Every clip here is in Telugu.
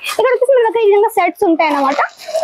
ఇక్కడ వచ్చేసి మన దగ్గర ఈ విధంగా సెట్స్ ఉంటాయి అన్నమాట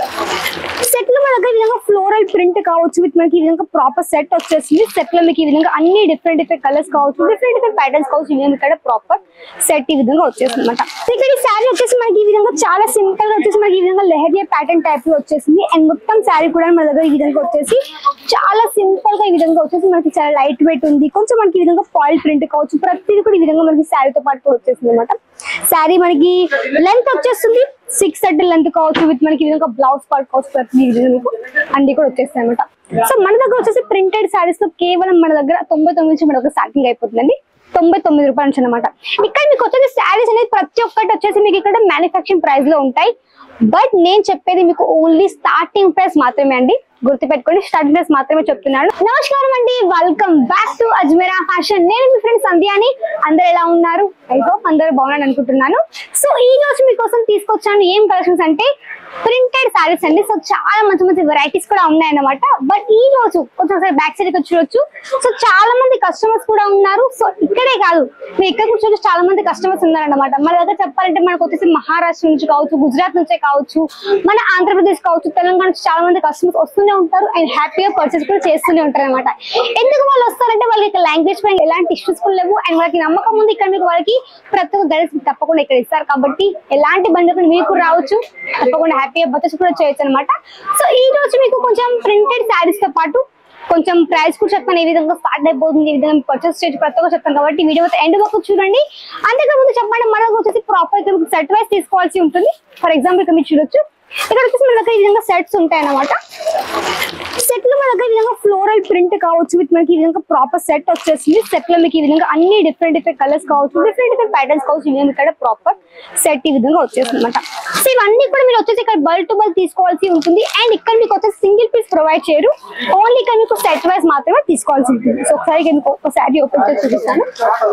సెట్ లో మన దగ్గర ఈ విధంగా ఫ్లోరల్ ప్రింట్ కావచ్చు విత్ మనకి ఈ విధంగా ప్రాపర్ సెట్ వచ్చేసింది సెట్ లో మీకు ఈ విధంగా అన్ని డిఫరెంట్ డిఫరెంట్ కలర్స్ కావచ్చు డిఫరెంట్ డిఫరెంట్ ప్యాటర్న్స్ కావచ్చు ఈ విధంగా ఇక్కడ ప్రాపర్ సెట్ ఈ విధంగా వచ్చేసింది అనమాట ఇక్కడ ఈ శారీ వచ్చేసి మనకి ఈ విధంగా చాలా సింపుల్ గా వచ్చేసి మనకి ఈ విధంగా లెహరియా ప్యాటర్న్ టైప్ లో వచ్చేసింది అండ్ మొత్తం శారీ కూడా మన దగ్గర ఈ విధంగా వచ్చేసి చాలా సింపుల్ గా ఈ విధంగా వచ్చేసి మనకి చాలా లైట్ వెయిట్ ఉంది కొంచెం మనకి ఈ విధంగా ఫాయిల్ ప్రింట్ కావచ్చు ప్రతిదీ కూడా ఈ విధంగా మనకి శారీతో పాటు కూడా వచ్చేసింది అనమాట శారీ మనకి లెంత్ వచ్చేస్తుంది సిక్స్ థర్టీ లెంత్ కావచ్చు విత్ మనకి ఈ విధంగా బ్లౌజ్ పార్ట్ కావచ్చు ప్రతి ఈ విధంగా మీకు అన్ని కూడా వచ్చేస్తాయి అనమాట సో మన దగ్గర వచ్చేసి ప్రింటెడ్ శారీస్ లో కేవలం మన దగ్గర తొంభై తొమ్మిది నుంచి మన దగ్గర స్టార్టింగ్ అయిపోతుందండి తొంభై తొమ్మిది రూపాయల నుంచి అనమాట ఇక్కడ మీకు వచ్చేసి శారీస్ అనేది ప్రతి ఒక్కటి వచ్చేసి మీకు ఇక్కడ మ్యానుఫాక్చరింగ్ ప్రైస్ లో ఉంటాయి బట్ నేను చెప్పేది మీకు ఓన్లీ స్టార్టింగ్ ప్రైస్ మాత్రమే అండి గుర్తుపెట్టుకోండి స్టార్టింగ్ ప్రైస్ మాత్రమే చెప్తున్నాను నమస్కారం అండి welcome back to Ajmeera fashion నేను మీ ఫ్రెండ్ సంధ్యాని అందరు ఎలా ఉన్నారు ఐ హోప్ అందరూ బాగున్నాను అనుకుంటున్నాను సో ఈ రోజు మీకోసం తీసుకొచ్చాను ఏం కలెక్షన్స్ అంటే ప్రింటెడ్ సారీస్ అండి సో చాలా మంచి మంచి వెరైటీస్ కూడా ఉన్నాయన్నమాట బట్ ఈ రోజు కొంచెం బ్యాక్ సైడ్ చూడొచ్చు సో చాలా మంది కస్టమర్స్ కూడా ఉన్నారు సో ఇక్కడే కాదు మీరు ఇక్కడ కూర్చోవచ్చు చాలా మంది కస్టమర్స్ ఉన్నారన్నమాట మన దగ్గర చెప్పాలంటే మనకు వచ్చేసి మహారాష్ట్ర నుంచి కావచ్చు గుజరాత్ నుంచే కావచ్చు మన ఆంధ్రప్రదేశ్ కావచ్చు తెలంగాణ నుంచి చాలా మంది కస్టమర్స్ వస్తూనే ఉంటారు అండ్ హ్యాపీగా పర్చేస్ కూడా చేస్తూనే ఉంటారు అనమాట ఎందుకు వాళ్ళు వస్తారంటే వాళ్ళకి లాంగ్వేజ్ పైన ఎలాంటి ఇష్యూస్ కూడా లేవు అండ్ వాళ్ళకి నమ్మకం ఉంది ఇక్కడ మీకు వాళ్ళకి ప్రతి ఒక్క గైడెన్స్ తప్పకుండా ఇక్కడ ఇస్తారు కాబట్టి ఎలాంటి బండి కూడా మీకు రావచ్చు తప్పకుండా హ్యాపీగా పర్చేస్ కూడా చేయొచ్చు అనమాట సో ఈ రోజు మీకు కొంచెం ప్రింటెడ్ శారీస్ తో పాటు కొంచెం ప్రైస్ కూడా చెప్తాను ఏ విధంగా స్టార్ట్ అయిపోతుంది ఏ విధంగా పర్చేస్ స్టేజ్ ప్రతి ఒక్క చెప్తాను కాబట్టి వీడియో అయితే ఎండ్ వరకు చూడండి అంతేకాకుండా చెప్పండి మనకు వచ్చేసి ప్రాపర్ ఇక్కడ సెట్ వైస్ తీసుకోవాల్సి ఉంటుంది ఫర్ ఎగ్జాంపుల్ ఇక్కడ మీరు చూడొచ్చు ఇక్కడ వచ్చేసి మన దగ్గర ఈ విధంగా సెట్స్ ఉంటాయి అన్నమాట సెట్ లో మన దగ్గర ఈ విధంగా ఫ్లోరల్ ప్రింట్ కావచ్చు విత్ మనకి ఈ విధంగా ప్రాపర్ సెట్ వచ్చేసింది సెట్ లో మీకు ఈ విధంగా అన్ని డిఫరెంట్ డిఫరెంట్ కలర్స్ కావచ్చు డిఫరెంట్ డిఫరెంట్ ప్యాటర్న్స్ కావచ్చు ఈ విధంగా ఇక్కడ ప్రాపర్ సెట్ ఈ విధంగా వచ్చేసింది అనమాట సో ఇవన్నీ కూడా మీరు వచ్చేసి ఇక్కడ బల్ టు బల్ తీసుకోవాల్సి ఉంటుంది అండ్ ఇక్కడ మీకు వచ్చేసి సింగిల్ పీస్ ప్రొవైడ్ చేయరు ఓన్లీ ఇక్కడ మీకు సెట్ వైజ్ మాత్రమే తీసుకోవాల్సి ఉంటుంది సో ఒకసారి ఇక్కడ మీకు ఒక శారీ ఓపెన్ చేసి చూపిస్తాను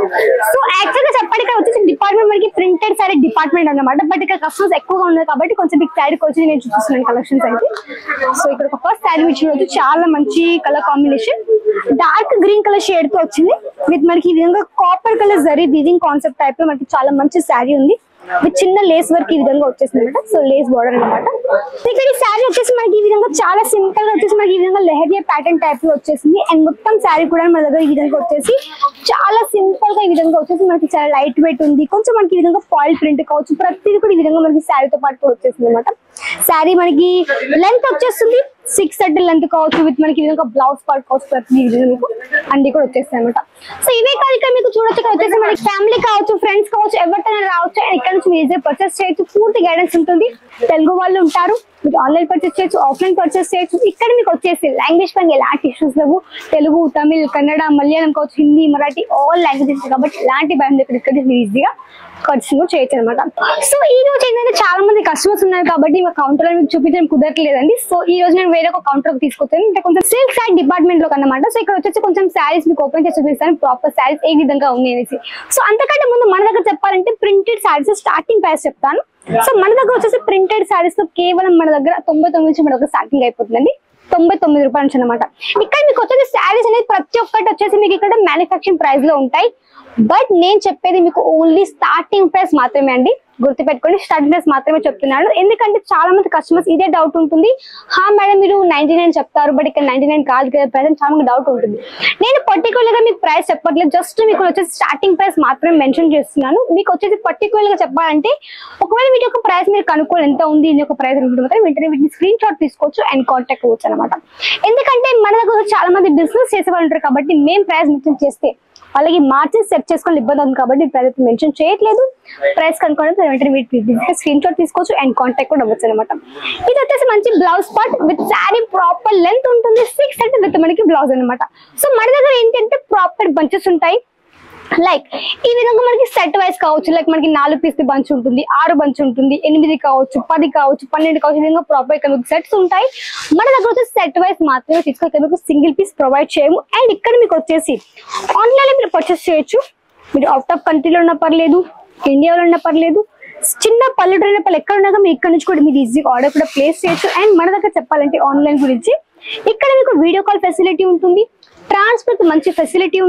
సో యాక్చువల్ గా చెప్పండి ఇక్కడ వచ్చేసి డిపార్ట్మెంట్ మనకి ప్రింటెడ్ శారీ డిపార్ట్మెంట్ అన్నమాట బట్ ఇక్కడ కస్టమర్స్ ఎక్కువగా ఉన్నారు కాబట్టి కొంచెం బిగ్ శారీకి వచ్చి నేను చూపిస్తున్నాను కలెక్షన్స్ అయితే సో ఇక్కడ ఒక ఫస్ట్ శారీ మీరు చూడొచ్చు చాలా మంచి colour combination dark green colour shade తో వచ్చింది విత్ మనకి ఈ విధంగా copper colour zari weaving concept type లో మనకి చాలా మంచి శారీ ఉంది విత్ చిన్న లేస్ వర్క్ ఈ విధంగా వచ్చేసింది అనమాట సో లేస్ బోర్డర్ అనమాట ఇక్కడ ఈ శారీ వచ్చేసి మనకి ఈ విధంగా చాలా సింపుల్ గా వచ్చేసి మనకి ఈ విధంగా లెహరియా ప్యాటర్న్ టైప్ లో వచ్చేసింది అండ్ మొత్తం శారీ కూడా మన దగ్గర ఈ విధంగా వచ్చేసి చాలా సింపుల్ గా ఈ విధంగా వచ్చేసి మనకి చాలా లైట్ వెయిట్ ఉంది కొంచెం మనకి ఈ విధంగా ఫాయిల్ ప్రింట్ కావచ్చు ప్రతిదీ కూడా ఈ విధంగా మనకి శారీతో పాటు కూడా వచ్చేసింది అనమాట శారీ మనకి లెంత్ వచ్చేస్తుంది సిక్స్ థర్టీ లెంత్ కావచ్చు విత్ మనకి ఈ విధంగా బ్లౌజ్ పార్ట్ కావచ్చు ప్రతి ఈ విధంగా మీకు అన్ని కూడా వచ్చేస్తాయి అనమాట సో ఇవే కాదు ఇక్కడ మీకు చూడొచ్చు ఇక్కడ వచ్చేసి మనకి ఫ్యామిలీ కావచ్చు ఫ్రెండ్స్ కావచ్చు ఎవరితోనే రావచ్చు అండ్ ఇక్కడ నుంచి మీరు ఈజీగా పర్చేస్ చేయొచ్చు పూర్తి గైడెన్స్ ఉంటుంది తెలుగు వాళ్ళు ఉంటారు మీరు ఆన్లైన్ పర్చేస్ చేయొచ్చు ఆఫ్లైన్ పర్చేస్ చేయొచ్చు ఇక్కడ మీకు వచ్చేసి లాంగ్వేజ్ పైన ఎలాంటి ఇష్యూస్ లేవు తెలుగు తమిళ్ కన్నడ మలయాళం కావచ్చు హిందీ మరాఠీ ఆల్ లాంగ్వేజెస్ కాబట్టి ఎలాంటి భయం లేదు ఇక్కడ ఇక్కడ మీరు ఈజీగా పర్చేస్ కూడా చేయొచ్చు అనమాట సో ఈ రోజు ఏంటంటే చాలా మంది కస్టమర్స్ ఉన్నారు కాబట్టి మా కౌంటర్ లో మీకు చూపించడం కుదరట్లేదండి సో ఈ రోజు నేను వేరే ఒక కౌంటర్ తీసుకొచ్చాను అంటే కొంచెం సిల్క్ సైడ్ డిపార్ట్మెంట్ లో అన్నమాట సో ఇక్కడ వచ్చేసి కొంచెం శారీస్ మీకు ఓపెన్ చేసి చూపిస్తాను ప్రాపర్ శారీస్ ఏ విధంగా ఉన్నాయి అనేసి సో అంతకంటే ముందు మన దగ్గర చెప్పాలంటే ప్రింటెడ్ శారీస్ స్టార్టింగ్ ప్రైస్ చెప్తాను సో మన దగ్గర వచ్చేసి ప్రింటెడ్ శారీస్ లో కేవలం మన దగ్గర తొంభై తొమ్మిది నుంచి మన దగ్గర స్టార్టింగ్ అయిపోతుందండి తొంభై తొమ్మిది రూపాయల నుంచి అనమాట ఇక్కడ మీకు వచ్చేసి శారీస్ అనేది ప్రతి ఒక్కటి వచ్చేసి మీకు ఇక్కడ మ్యానుఫాక్చరింగ్ ప్రైస్ లో ఉంటాయి బట్ నేను చెప్పేది మీకు ఓన్లీ స్టార్టింగ్ ప్రైస్ మాత్రమే అండి గుర్తుపెట్టుకోండి స్టార్టింగ్ ప్రైస్ మాత్రమే చెప్తున్నాను ఎందుకంటే చాలా మంది కస్టమర్స్ ఇదే డౌట్ ఉంటుంది హా మేడం మీరు నైన్టీ నైన్ చెప్తారు బట్ ఇక్కడ నైన్టీ నైన్ కాదు కదా ప్రైస్ చాలా మంది డౌట్ ఉంటుంది నేను పర్టికులర్ గా మీకు ప్రైస్ చెప్పట్లేదు జస్ట్ మీకు వచ్చేసి స్టార్టింగ్ ప్రైస్ మాత్రమే మెన్షన్ చేస్తున్నాను మీకు వచ్చేసి పర్టికులర్ గా చెప్పాలంటే ఒకవేళ వీటి యొక్క ప్రైస్ మీరు కనుక్కోవాలి ఎంత ఉంది దీని యొక్క ప్రైస్ అనుకుంటే మాత్రం వెంటనే వీటిని స్క్రీన్ షాట్ తీసుకోవచ్చు అండ్ కాంటాక్ట్ అవ్వచ్చు అనమాట ఎందుకంటే మన దగ్గర చాలా మంది బిజినెస్ చేసే వాళ్ళు ఉంటారు కాబట్టి మేము ప్రైస్ మెన్షన్ చేస్తే వాళ్ళకి మార్జిన్ సెట్ చేసుకొని ఇబ్బంది ఉంది కాబట్టి ప్రైస్ అయితే మెన్షన్ చేయట్లేదు ప్రైస్ కనుక్కోవడం వెంటనే వీటి స్క్రీన్ షాట్ తీసుకోవచ్చు అండ్ కాంటాక్ట్ కూడా అవ్వచ్చు అనమాట ఇది వచ్చేసి మంచి blouse part with sari proper length ఉంటుంది సిక్స్ అంటే విత్ మనకి బ్లౌజ్ అనమాట సో మన దగ్గర ఏంటంటే ప్రాపర్ బంచెస్ ఉంటాయి లైక్ ఈ విధంగా మనకి సెట్ వైస్ కావచ్చు లైక్ మనకి నాలుగు పీస్ బంచ్ ఉంటుంది ఆరు బంచ్ ఉంటుంది ఎనిమిది కావచ్చు పది కావచ్చు పన్నెండు కావచ్చు ఈ విధంగా ప్రాపర్ ఇక్కడ మీకు సెట్స్ ఉంటాయి మన దగ్గర వచ్చేసి సెట్ వైస్ మాత్రమే తీసుకొని ఇక్కడ మీకు సింగిల్ పీస్ ప్రొవైడ్ చేయము అండ్ ఇక్కడ మీకు వచ్చేసి ఆన్లైన్ మీరు పర్చేస్ చేయొచ్చు మీరు అవుట్ ఆఫ్ కంట్రీలో ఉన్నా పర్లేదు ఇండియాలో ఉన్నా పర్లేదు చిన్న పల్లెటూరు పల్లె ఎక్కడ ఉన్నా మీరు ఇక్కడ నుంచి కూడా మీరు ఈజీగా ఆర్డర్ కూడా ప్లేస్ చేయొచ్చు అండ్ మన దగ్గర చెప్పాలంటే ఆన్లైన్ గురించి ఇక్కడ మీకు వీడియో కాల్ ఫెసిలిటీ ఉంటుంది ట్రాన్స్పోర్ట్ మంచి ఫెసిలిటీ ఉంది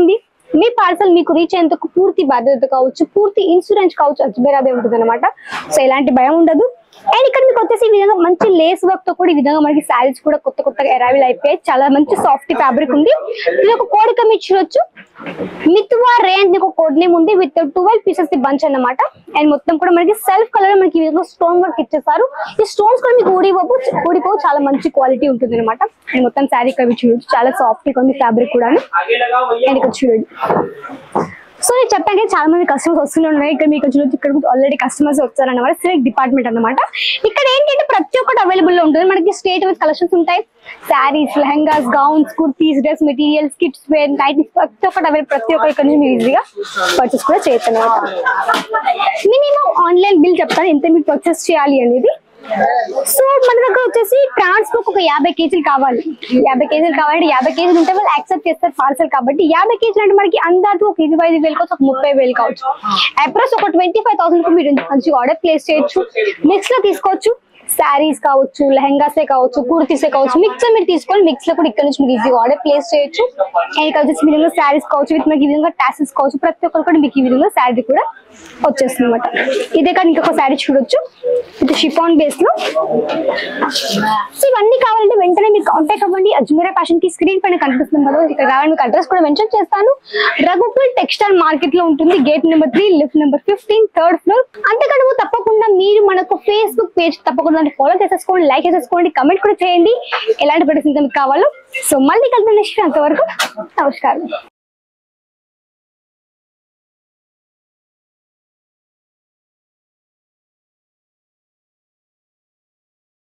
మీ పార్సల్ మీకు రీచ్ అయ్యేందుకు పూర్తి బాధ్యత కావచ్చు పూర్తి ఇన్సూరెన్స్ కావచ్చు అజ్బేరాదే ఉంటుంది అనమాట సో ఎలాంటి భయం ఉండదు అండ్ ఇక్కడ మీకు వచ్చేసి ఈ విధంగా మంచి లేస్ వర్క్ తో కూడా ఈ విధంగా మనకి శారీస్ కూడా కొత్త కొత్తగా అరైవల్ అయిపోయాయి చాలా మంచి సాఫ్ట్ ఫ్యాబ్రిక్ ఉంది ఇది ఒక కోడిక మీరు చూడొచ్చు మిత్వా రేంజ్ ఒక కోడ్ నేమ్ ఉంది with twelve pieces the bunch అన్నమాట అండ్ మొత్తం కూడా మనకి సెల్ఫ్ కలర్ మనకి ఈ విధంగా స్టోన్ వర్క్ ఇచ్చేసారు ఈ స్టోన్స్ కూడా మీకు ఊడిపోపు ఊడిపోవు చాలా మంచి క్వాలిటీ ఉంటుంది అనమాట అండ్ మొత్తం శారీ ఇక్కడ మీరు చూడొచ్చు చాలా సాఫ్ట్ గా ఉంది ఫ్యాబ్రిక్ కూడా అండ్ ఇక్కడ చూడండి సో నేను చెప్పాక చాలా మంది కస్టమర్స్ వస్తూనే ఉన్నాయి ఇక్కడ మీకు చూడొచ్చు ఇక్కడ ఆల్రెడీ కస్టమర్స్ వచ్చారన్నమాట సిలెక్ట్ డిపార్ట్మెంట్ అన్నమాట ఇక్కడ ఏంటంటే ప్రతి ఒక్కటి అవైలబుల్ లో ఉంటుంది మనకి స్టేట్ వైజ్ కలెక్షన్స్ ఉంటాయి saris lehengas gowns kurtis dress materials kids wear nighties ప్రతి ఒక్కటి అవైలబుల్ ప్రతి ఒక్కటి ఇక్కడ నుంచి మీరు ఈజీగా పర్చేస్ కూడా చేయొచ్చు అనమాట మినిమం ఆన్లైన్ బిల్ చెప్తాను ఎంత మీరు పర్చేస్ చేయాలి అనేది సో మన దగ్గర వచ్చేసి ట్రాన్స్పోర్ట్ ఒక యాభై కేజీలు కావాలి యాభై కేజీలు కావాలంటే యాభై కేజీలు ఉంటే వాళ్ళు యాక్సెప్ట్ చేస్తారు పార్సల్ కాబట్టి యాభై కేజీలు అంటే మనకి అందాజు ఒక ఇరవై ఐదు వేలు కావచ్చు ఒక ముప్పై వేలు కావచ్చు అప్రోచ్ ఒక ట్వంటీ ఫైవ్ థౌసండ్ కు మీరు మంచిగా ఆర్డర్ ప్లేస్ చేయొచ్చు మిక్స్ లో తీసుకోవచ్చు శారీస్ కావచ్చు లెహంగాసే కావచ్చు కుర్తీసే కావచ్చు మిక్స్ మీరు తీసుకొని మిక్స్ లో కూడా ఇక్కడ నుంచి మీరు ఈజీగా ఆర్డర్ ప్లేస్ చేయొచ్చు అండ్ ఇక్కడ వచ్చేసి ఈ విధంగా శారీస్ కావచ్చు విత్ మనకి ఈ విధంగా టాసెస్ కావచ్చు ప్రతి ఒక్కరు కూడా మీకు ఈ విధంగా శారీ కూడా వచ్చేస్తుంది అనమాట ఇదే కానీ ఇంకొక శారీ చూడొచ్చు ఇది షిఫాన్ బేస్ లో సో ఇవన్నీ కావాలంటే వెంటనే మీరు కాంటాక్ట్ అవ్వండి అజ్మీరా ఫ్యాషన్ కి స్క్రీన్ పైన కనిపిస్తుంది కదా ఇక్కడ రావడానికి మీకు అడ్రస్ కూడా మెన్షన్ చేస్తాను రఘుకుల్ టెక్స్టైల్ మార్కెట్ లో ఉంటుంది gate number three lift number fifteen third floor అంతేకాదు తప్పకుండా మీరు మనకు ఫేస్బుక్ పేజ్ తప్పకుండా ఫాలో చేసేసుకోండి లైక్ చేసేసుకోండి కమెంట్ కూడా చేయండి ఎలాంటి ప్రొడక్ట్స్ ఇంకా మీకు కావాలో సో మళ్ళీ కలిసి అంతవరకు నమస్కారం